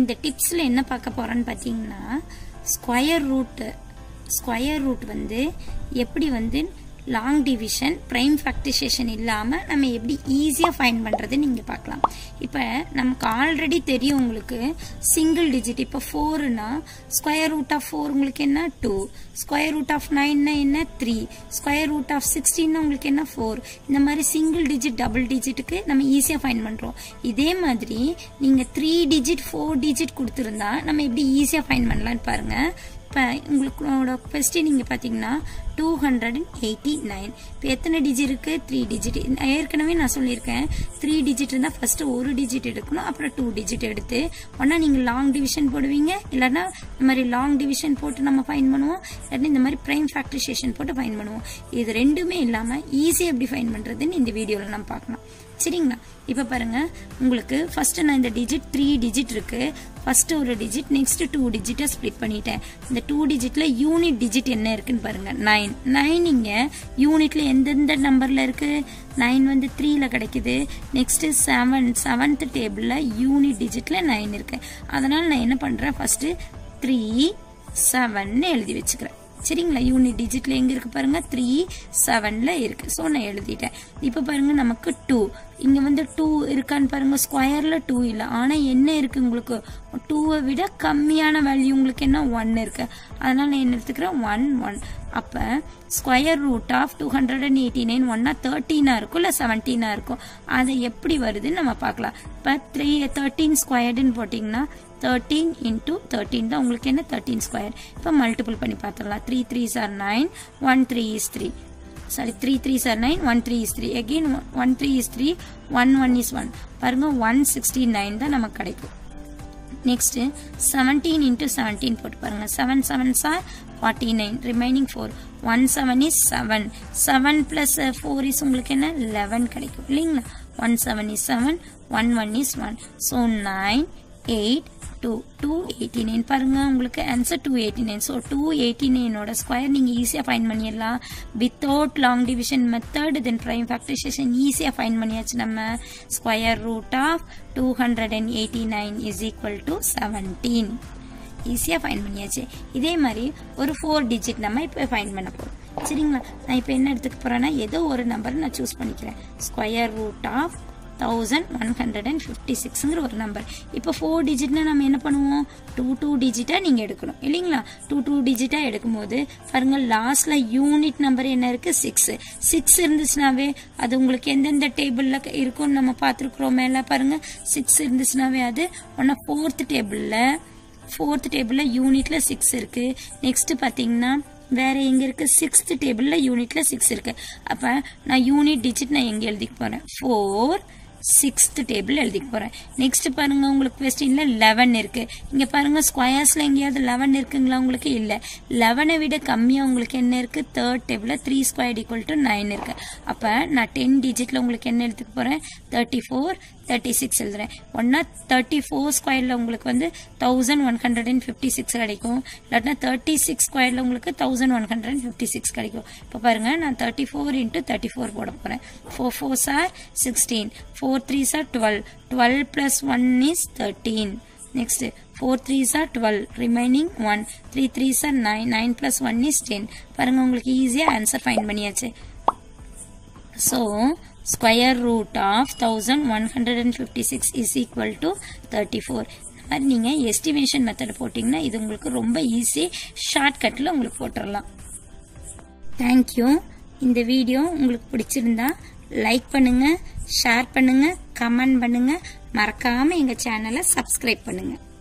இந்த டிப்ஸில் என்ன பார்க்க போகிறோன்னு பார்த்தீங்கன்னா ஸ்கொயர் ரூட்டு ஸ்கொயர் ரூட் வந்து எப்படி வந்து லாங் டிவிஷன் ப்ரைம் ஃபேக்டிசேஷன் இல்லாமல் நம்ம எப்படி ஈஸியாக ஃபைண்ட் பண்ணுறது நீங்கள் பார்க்கலாம் இப்போ நமக்கு ஆல்ரெடி தெரியும் உங்களுக்கு சிங்கிள் டிஜிட் இப்போ ஃபோருனா ஸ்கொயர் ரூட் ஆஃப் ஃபோர் உங்களுக்கு என்ன டூ ஸ்கொயர் ரூட் ஆஃப் நைன்னா என்ன த்ரீ ஸ்கொயர் ரூட் ஆஃப் சிக்ஸ்டீன்னா உங்களுக்கு என்ன ஃபோர் இந்த மாதிரி சிங்கிள் டிஜிட் டபுள் டிஜிட்டுக்கு நம்ம ஈஸியாக ஃபைண்ட் பண்ணுறோம் இதே மாதிரி நீங்கள் த்ரீ டிஜிட் ஃபோர் டிஜிட் கொடுத்துருந்தா நம்ம எப்படி ஈஸியாக ஃபைண்ட் பண்ணலான்னு பாருங்கள் இப்போ உங்களோட கொஸ்டின் நீங்கள் பார்த்தீங்கன்னா two hundred and eighty nine இப்போ எத்தனை டிஜிட் இருக்குது த்ரீ டிஜிட் ஏற்கனவே நான் சொல்லியிருக்கேன் த்ரீ டிஜிட் இருந்தால் ஃபஸ்ட்டு ஒரு டிஜிட் எடுக்கணும் அப்புறம் டூ டிஜிட் எடுத்து ஒன்றா நீங்கள் லாங் டிவிஷன் போடுவீங்க இல்லைன்னா இந்த மாதிரி லாங் டிவிஷன் போட்டு நம்ம ஃபைன் பண்ணுவோம் இல்லாட்டி இந்த மாதிரி ப்ரைம் ஃபேக்டரைசேஷன் போட்டு ஃபைன் பண்ணுவோம் இது ரெண்டுமே இல்லாமல் ஈஸியாக எப்படி ஃபைன் பண்ணுறதுன்னு இந்த வீடியோவில் நம்ம பார்க்கலாம் சரிங்களா இப்போ பாருங்க உங்களுக்கு ஃபர்ஸ்ட் நான் இந்த டிஜிட் த்ரீ டிஜிட் இருக்கு ஃபர்ஸ்ட் ஒரு டிஜிட் நெக்ஸ்ட் டூ டிஜிட்டை ஸ்ப்ளிட் பண்ணிட்டேன் இந்த டூ டிஜிட்ல யூனிட் டிஜிட் என்ன இருக்குன்னு பாருங்க நைன் நைன் இங்க யூனிட்ல எந்தெந்த நம்பர்ல இருக்கு நைன் வந்து த்ரீல கிடைக்குது நெக்ஸ்ட் செவன் செவன்த் டேபிள்ல யூனிட் டிஜிட்ல நைன் இருக்கு அதனால நான் என்ன பண்றேன் ஃபர்ஸ்ட் த்ரீ செவன் எழுதி வச்சுக்கிறேன் சரிங்களா யூனிட் டிஜிட்ல எங்க இருக்கு பாருங்க த்ரீ செவன்ல இருக்கு ஸோ நான் எழுதிட்டேன் இப்போ பாருங்க நமக்கு டூ இங்க வந்து டூ இருக்கான்னு பாருங்க ஸ்கொயர்ல டூ இல்லை ஆனா என்ன இருக்கு உங்களுக்கு டூவை விட கம்மியான வேல்யூ உங்களுக்கு என்ன ஒன் இருக்கு அதனால நான் என்ன எடுத்துக்கிறேன் ஒன் ஒன் அப்ப square root of two hundred and eighty nine ஒன்னா தேர்ட்டீனா இருக்கும் இல்லை செவன்டீனா இருக்கும் அது எப்படி வருதுன்னு நம்ம பார்க்கலாம் இப்போ த்ரீ தேர்ட்டீன் ஸ்கொயர்டுன்னு போட்டிங்கன்னா தேர்ட்டீன் இன்டூ தேர்ட்டீன் தான் உங்களுக்கு என்ன தேர்ட்டீன் ஸ்கொயர் இப்போ மல்டிபிள் பண்ணி பார்த்துடலாம் three three sir nine one three is three sorry three three sir nine one three is three again one three is three one one is one பாருங்க one sixty nine தான் நமக்கு கிடைக்கும் next seventeen into seventeen போட்டு பாருங்க seven seven sir forty nine remaining four one seven is seven seven plus four is உங்களுக்கு என்ன eleven கிடைக்கும் இல்லைங்களா one seven is seven one one is one so nine eight two two eighty nine பாருங்க உங்களுக்கு answer two eighty nine so two eighty நைனோட square நீங்கள் ஈஸியாக find பண்ணிடலாம் without long division method then prime factorisation ஈஸியாக find பண்ணியாச்சு நம்ம square root of two hundred and eighty nine is equal to seventeen ஈஸியாக ஃபைன் பண்ணியாச்சு இதே மாதிரி ஒரு ஃபோர் டிஜிட் நம்ம இப்போ ஃபைன் பண்ண போகிறோம் சரிங்களா நான் இப்போ என்ன எடுத்துக்க போகிறேன்னா ஏதோ ஒரு நம்பர் நான் சூஸ் பண்ணிக்கிறேன் square root of thousand one hundred and fifty சிக்ஸுங்கிற ஒரு நம்பர் இப்போ ஃபோர் டிஜிட்னா நம்ம என்ன பண்ணுவோம் டூ டூ டிஜிட்டாக நீங்கள் எடுக்கணும் இல்லைங்களா டூ டூ டிஜிட்டாக எடுக்கும்போது பாருங்க லாஸ்ட்ல யூனிட் நம்பர் என்ன இருக்கு சிக்ஸ் சிக்ஸ் இருந்துச்சுனாவே அது உங்களுக்கு எந்தெந்த டேபிளில் இருக்கும்னு நம்ம பார்த்துருக்குறோம் மேலே பாருங்க சிக்ஸ் இருந்துச்சுனாவே அது ஒன்னா ஃபோர்த் டேபிளில் ஃபோர்த் டேபிளில் யூனிட்ல சிக்ஸ் இருக்கு நெக்ஸ்ட் பார்த்தீங்கன்னா வேற எங்க இருக்கு சிக்ஸ்த் டேபிள்ல யூனிட்ல சிக்ஸ் இருக்கு அப்ப நான் யூனிட் டிஜிட் நான் எங்க எழுதிக்க போறேன் ஃபோர் சிக்ஸ்த் டேபிள் எழுதிக்க போறேன் நெக்ஸ்ட் பாருங்க உங்களுக்கு கொஸ்டின்ல லெவன் இருக்கு இங்க பாருங்க ஸ்கொயர்ஸ்ல எங்கேயாவது லெவன் இருக்குங்களா உங்களுக்கு இல்ல லெவனை விட கம்மியா உங்களுக்கு என்ன இருக்கு தேர்ட் டேபிள்ல three square equal to nine இருக்கு அப்ப நான் டென் டிஜிட்ல உங்களுக்கு என்ன எடுத்துக்க போறேன் தேர்ட்டி ஃபோர் தேர்ட்டி சிக்ஸ் எழுதுறேன் ஒன்னா தேர்ட்டி ஃபோர் ஸ்கொயர்ல உங்களுக்கு வந்து thousand one hundred and fifty six கிடைக்கும் இல்லாட்டினா தேர்ட்டி சிக்ஸ் ஸ்கொயர்ல உங்களுக்கு thousand one hundred and fifty six கிடைக்கும் இப்போ பாருங்க நான் thirty four into thirty four போட போறேன் four four sir sixteen four three sir twelve twelve plus one is thirteen next four three sir twelve remaining one three three sir nine nine plus one is ten பாருங்க உங்களுக்கு ஈஸியாக answer find பண்ணியாச்சு so square root of thousand one hundred and fifty six is equal to thirty four மாதிரி நீங்கள் estimation method போட்டிங்கன்னா இது உங்களுக்கு ரொம்ப ஈஸி ஷார்ட்கட்டில் உங்களுக்கு போட்டுடலாம் தேங்க்யூ இந்த வீடியோ உங்களுக்கு பிடிச்சிருந்தா லைக் பண்ணுங்க ஷேர் பண்ணுங்க கமெண்ட் பண்ணுங்க மறக்காம எங்க சேனலை சப்ஸ்கிரைப் பண்ணுங்க